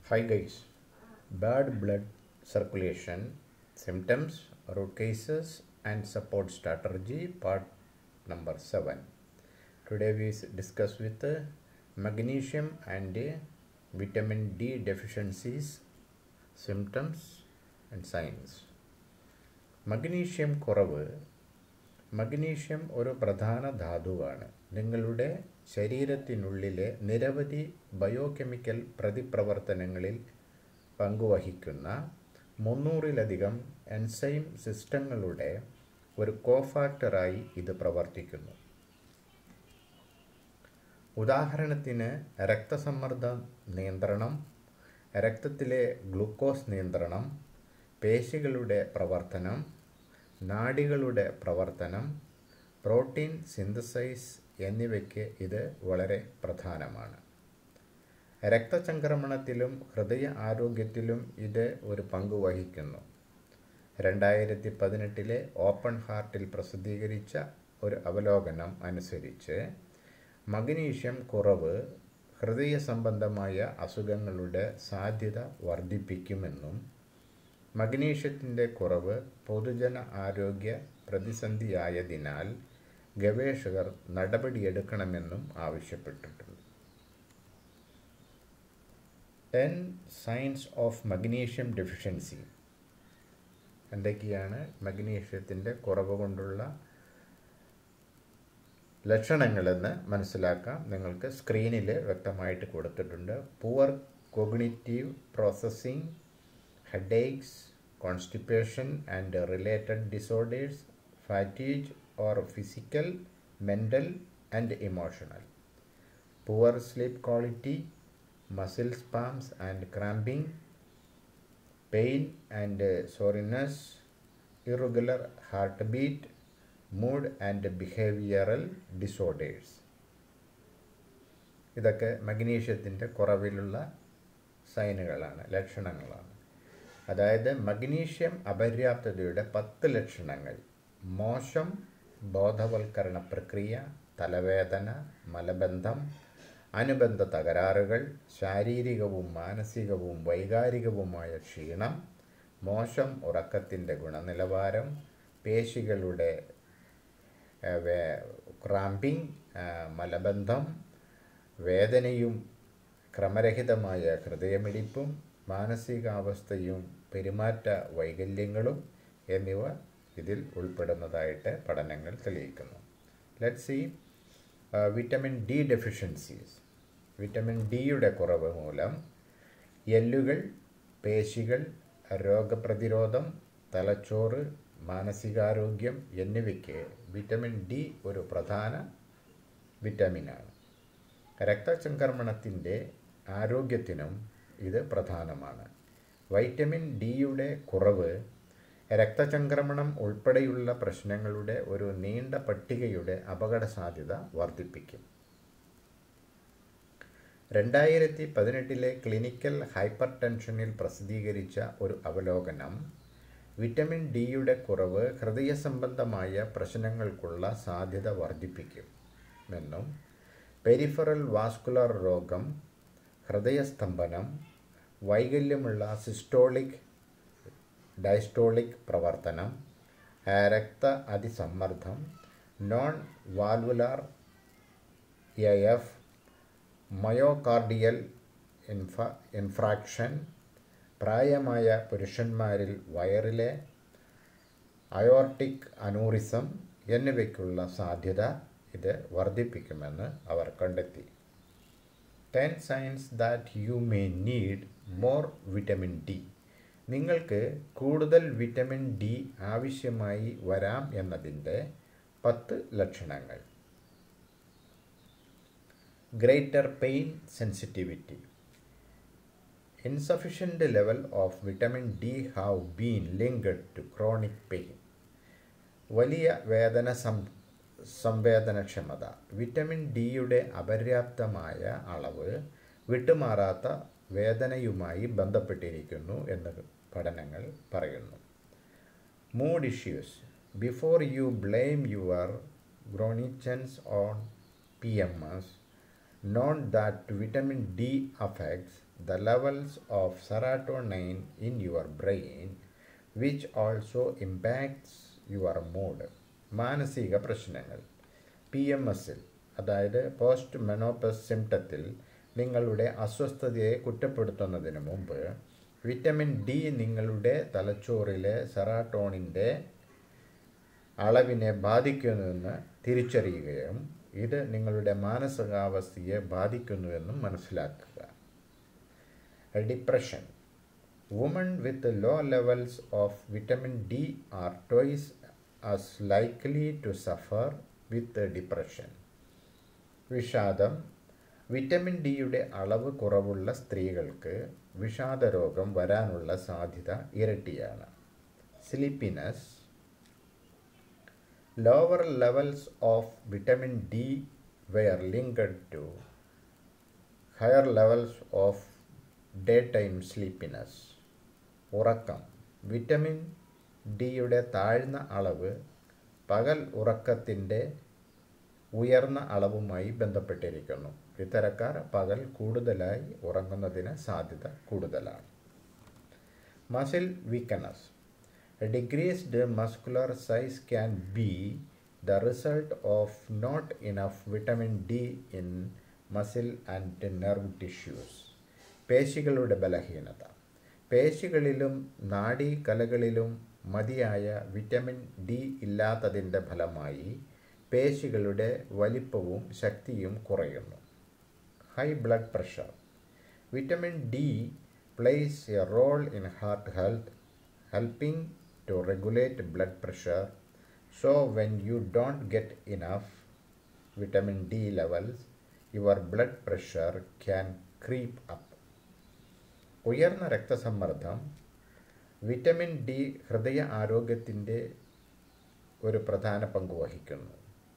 Hi guys, bad blood circulation, symptoms, root cases, and support strategy, part number 7. Today we s- discuss with uh, magnesium and uh, vitamin D deficiencies, symptoms, and signs. Magnesium കുറവ് magnesium ഒരു പ്രധാന ധാതുവാണ് നിങ്ങളുടെ ശരീരത്തിനുള്ളിലെ നിരവധി biochemical പ്രതിപ്രവർത്തനങ്ങളിൽ പങ്കുവഹിക്കുന്ന മുന്നൂറിലധികം enzyme സിസ്റ്റങ്ങളുടെ ഒരു കോഫാക്ടറായി ഇത് പ്രവർത്തിക്കുന്നു ഉദാഹരണത്തിന് രക്തസമ്മർദ്ദ നിയന്ത്രണം രക്തത്തിലെ ഗ്ലൂക്കോസ് നിയന്ത്രണം പേശികളുടെ പ്രവർത്തനം നാഡികളുടെ പ്രവർത്തനം പ്രോട്ടീൻ സിന്തസൈസ് എന്നിവയ്ക്ക് ഇത് വളരെ പ്രധാനമാണ് രക്തചംക്രമണത്തിലും ഹൃദയ ആരോഗ്യത്തിലും ഇത് ഒരു പങ്ക് വഹിക്കുന്നു രണ്ടായിരത്തി പതിനെട്ടിലെ ഓപ്പൺ ഹാർട്ടിൽ പ്രസിദ്ധീകരിച്ച ഒരു അവലോകനം അനുസരിച്ച് മഗ്നീഷ്യം കുറവ് ഹൃദയ സംബന്ധമായ അസുഖങ്ങളുടെ സാധ്യത വർദ്ധിപ്പിക്കുമെന്നും മഗ്നീഷ്യത്തിൻ്റെ കുറവ് പൊതുജന ആരോഗ്യ പ്രതിസന്ധിയായതിനാൽ ഗവേഷകർ നടപടിയെടുക്കണമെന്നും ആവശ്യപ്പെട്ടിട്ടുണ്ട് ten signs of magnesium deficiency എന്തൊക്കെയാണ് മഗ്നീഷ്യത്തിൻ്റെ കുറവ് കൊണ്ടുള്ള ലക്ഷണങ്ങളെന്ന് മനസ്സിലാക്കാം നിങ്ങൾക്ക് സ്ക്രീനിൽ വ്യക്തമായിട്ട് കൊടുത്തിട്ടുണ്ട് poor cognitive processing headaches, constipation and related disorders, fatigue or physical, mental and emotional. Poor sleep quality, muscle spasms and cramping, pain and uh, soreness, irregular heartbeat, mood and behavioral disorders. ഇതൊക്കെ മഗ്നീഷ്യത്തിൻ്റെ കുറവിലുള്ള സൈനുകളാണ് ലക്ഷണങ്ങളാണ് അതായത് magnesium അപര്യാപ്തതയുടെ പത്ത് ലക്ഷണങ്ങൾ മോശം ബോധവൽക്കരണ പ്രക്രിയ തലവേദന മലബന്ധം അനുബന്ധ തകരാറുകൾ ശാരീരികവും മാനസികവും വൈകാരികവുമായ ക്ഷീണം മോശം ഉറക്കത്തിൻ്റെ ഗുണനിലവാരം പേശികളുടെ ക്രാമ്പിംഗ് മലബന്ധം വേദനയും ക്രമരഹിതമായ ഹൃദയമിടിപ്പും മാനസികാവസ്ഥയും പെരുമാറ്റ വൈകല്യങ്ങളും എന്നിവ ഇതിൽ ഉൾപ്പെടുന്നതായിട്ട് പഠനങ്ങൾ തെളിയിക്കുന്നു let see vitamin D deficiencies vitamin ഡിയുടെ കുറവ് മൂലം എല്ലുകൾ പേശികൾ രോഗപ്രതിരോധം തലച്ചോറ് മാനസികാരോഗ്യം എന്നിവയ്ക്ക് വിറ്റമിൻ ഡി ഒരു പ്രധാന വിറ്റമിനാണ് രക്തചംക്രമണത്തിൻ്റെ ആരോഗ്യത്തിനും ഇത് പ്രധാനമാണ് വൈറ്റമിൻ ഡിയുടെ കുറവ് രക്തചംക്രമണം ഉൾപ്പെടെയുള്ള പ്രശ്നങ്ങളുടെ ഒരു നീണ്ട പട്ടികയുടെ അപകട സാധ്യത വർദ്ധിപ്പിക്കും രണ്ടായിരത്തി പതിനെട്ടിലെ ക്ലിനിക്കൽ ഹൈപ്പർ ടെൻഷനിൽ പ്രസിദ്ധീകരിച്ച ഒരു അവലോകനം വിറ്റമിൻ ഡിയുടെ കുറവ് ഹൃദയ സംബന്ധമായ പ്രശ്നങ്ങൾക്കുള്ള സാധ്യത വർദ്ധിപ്പിക്കും എന്നും പെരിഫറൽ വാസ്കുലർ രോഗം ഹൃദയസ്തംഭനം വൈകല്യമുള്ള സിസ്റ്റോളിക് ഡയസ്റ്റോളിക് പ്രവർത്തനം രക്ത അതിസമ്മർദ്ദം non valvular A F myocardial ഇൻഫ ഇൻഫ്രാക്ഷൻ പ്രായമായ പുരുഷന്മാരിൽ വയറിലെ അയോർട്ടിക് അനൂറിസം എന്നിവയ്ക്കുള്ള സാധ്യത ഇത് വർദ്ധിപ്പിക്കുമെന്ന് അവർ കണ്ടെത്തി ten signs that you may need more vitamin D നിങ്ങൾക്ക് കൂടുതൽ വിറ്റമിൻ ഡി ആവശ്യമായി വരാം എന്നതിൻ്റെ പത്ത് ലക്ഷണങ്ങൾ greater pain sensitivity insufficient level of vitamin D have been linked to chronic pain വലിയ വേദന സം സംവേദനക്ഷമത വിറ്റമിൻ ഡിയുടെ അപര്യാപ്തമായ അളവ് വിട്ടുമാറാത്ത വേദനയുമായി ബന്ധപ്പെട്ടിരിക്കുന്നു എന്ന് പഠനങ്ങൾ പറയുന്നു mood issues before you blame your grouchiness on P M S know that vitamin D affects the levels of serotonin in your brain, which also impacts your mood. മാനസിക പ്രശ്നങ്ങൾ പി എം എസിൽ അതായത് പോസ്റ്റ് മെനോപ്പസ് സിംറ്റത്തിൽ നിങ്ങളുടെ അസ്വസ്ഥതയെ കുറ്റപ്പെടുത്തുന്നതിന് മുമ്പ് vitamin D നിങ്ങളുടെ തലച്ചോറിലെ സെറാട്ടോണിൻ്റെ അളവിനെ ബാധിക്കുന്നുവെന്ന് തിരിച്ചറിയുകയും ഇത് നിങ്ങളുടെ മാനസികാവസ്ഥയെ ബാധിക്കുന്നുവെന്നും മനസ്സിലാക്കുക depression woman with low levels of vitamin D are twice as likely to suffer with depression വിഷാദം വിറ്റമിൻ ഡിയുടെ അളവ് കുറവുള്ള സ്ത്രീകൾക്ക് വിഷാദരോഗം വരാനുള്ള സാധ്യത ഇരട്ടിയാണ് sleepiness lower levels of vitamin D were linked to higher levels of daytime sleepiness. ഉറക്കം വിറ്റമിൻ ഡിയുടെ താഴ്ന്ന അളവ് പകൽ ഉറക്കത്തിൻ്റെ ഉയർന്ന അളവുമായി ബന്ധപ്പെട്ടിരിക്കുന്നു ഇത്തരക്കാർ പകൽ കൂടുതലായി ഉറങ്ങുന്നതിന് സാധ്യത കൂടുതലാണ് muscle weakness A decreased muscular size can be the result of not enough vitamin D in muscle and nerve tissues. പേശികളുടെ ബലഹീനത പേശികളിലും നാഡീകലകളിലും മതിയായ വിറ്റമിൻ ഡി ഇല്ലാത്തതിൻ്റെ ഫലമായി പേശികളുടെ വലിപ്പവും ശക്തിയും കുറയുന്നു high blood pressure vitamin D plays a role in heart health helping to regulate blood pressure. So, when you don't get enough vitamin D levels, your blood pressure can creep up. ഉയർന്ന രക്തസമ്മർദ്ദം vitamin D ഹൃദയ ആരോഗ്യത്തിൻ്റെ ഒരു പ്രധാന പങ്ക് വഹിക്കുന്നു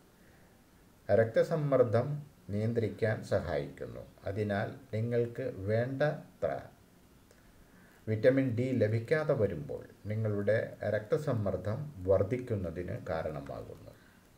രക്തസമ്മർദ്ദം നിയന്ത്രിക്കാൻ സഹായിക്കുന്നു അതിനാൽ നിങ്ങൾക്ക് വേണ്ടത്ര വിറ്റമിൻ ഡി ലഭിക്കാതെ വരുമ്പോൾ നിങ്ങളുടെ രക്തസമ്മർദ്ദം വർദ്ധിക്കുന്നതിന് കാരണമാകുന്നു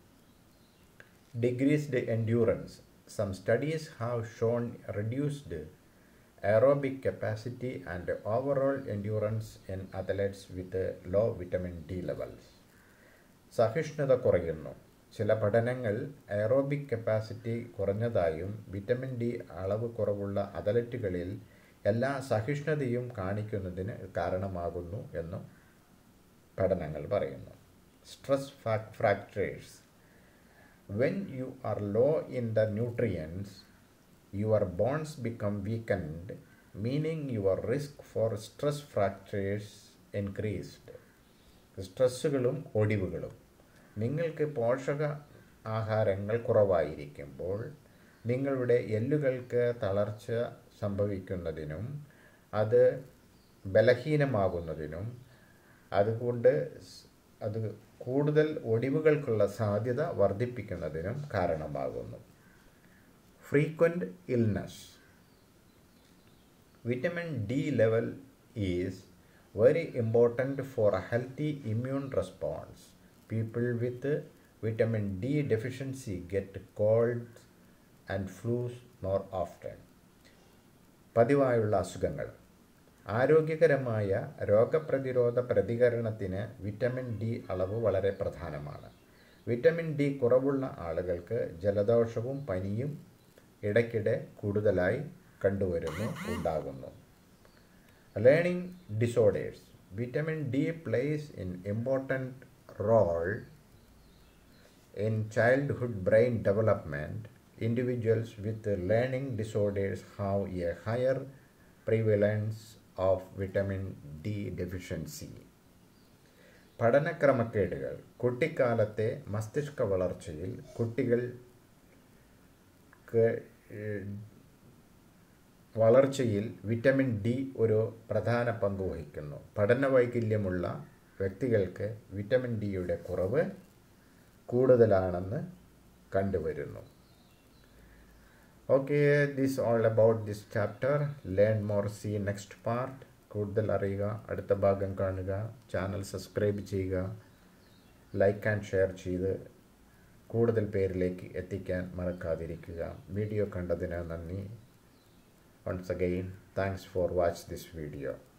decreased endurance some studies have shown reduced aerobic capacity and overall endurance in athletes with low vitamin D levels. സഹിഷ്ണുത കുറയുന്നു ചില പഠനങ്ങൾ എയറോബിക് കപ്പാസിറ്റി കുറഞ്ഞതായും വിറ്റമിൻ ഡി അളവ് കുറവുള്ള അത്ലറ്റുകളിൽ എല്ലാ സഹിഷ്ണുതയും കാണിക്കുന്നതിന് കാരണമാകുന്നു എന്നും പഠനങ്ങൾ പറയുന്നു stress fractures when you are low in the nutrients your bones become weakened, meaning your risk for stress fractures increased. സ്ട്രെസ്സുകളും ഒടിവുകളും നിങ്ങൾക്ക് പോഷക ആഹാരങ്ങൾ കുറവായിരിക്കുമ്പോൾ നിങ്ങളുടെ എല്ലുകൾക്ക് തളർച്ച സംഭവിക്കുന്നതിനും അത് ബലഹീനമാകുന്നതിനും അതുകൊണ്ട് അത് കൂടുതൽ ഒടിവുകൾക്കുള്ള സാധ്യത വർദ്ധിപ്പിക്കുന്നതിനും കാരണമാകുന്നു frequent illness. Vitamin D level is very important for a healthy immune response. People with vitamin D deficiency get colds and flus more often. പതിവായുള്ള അസുഖങ്ങൾ ആരോഗ്യകരമായ രോഗപ്രതിരോധ പ്രതികരണത്തിന് വിറ്റമിൻ ഡി അളവ് വളരെ പ്രധാനമാണ് വിറ്റമിൻ ഡി കുറവുള്ള ആളുകൾക്ക് ജലദോഷവും പനിയും ഇടയ്ക്കിടെ കൂടുതലായി കണ്ടുവരുന്നു ഉണ്ടാകുന്നു learning disorders vitamin D plays an important role in childhood brain development individuals with learning disorders have a higher prevalence of vitamin D deficiency പഠനക്രമക്കേടുകൾ കുട്ടിക്കാലത്തെ മസ്തിഷ്ക വളർച്ചയിൽ കുട്ടികൾക്ക് വളർച്ചയിൽ വിറ്റമിൻ ഡി ഒരു പ്രധാന പങ്ക് വഹിക്കുന്നു പഠന വൈകല്യമുള്ള വ്യക്തികൾക്ക് വിറ്റമിൻ ഡിയുടെ കുറവ് കൂടുതലാണെന്ന് കണ്ടുവരുന്നു okay this all about this chapter learn more see next part കൂടുതൽ അറിയുക അടുത്ത ഭാഗം കാണുക ചാനൽ സബ്സ്ക്രൈബ് ചെയ്യുക ലൈക്ക് ആൻഡ് ഷെയർ ചെയ്ത് കൂടുതൽ പേരിലേക്ക് എത്തിക്കാൻ മറക്കാതിരിക്കുക വീഡിയോ കണ്ടതിന് നന്ദി once again thanks for watch this video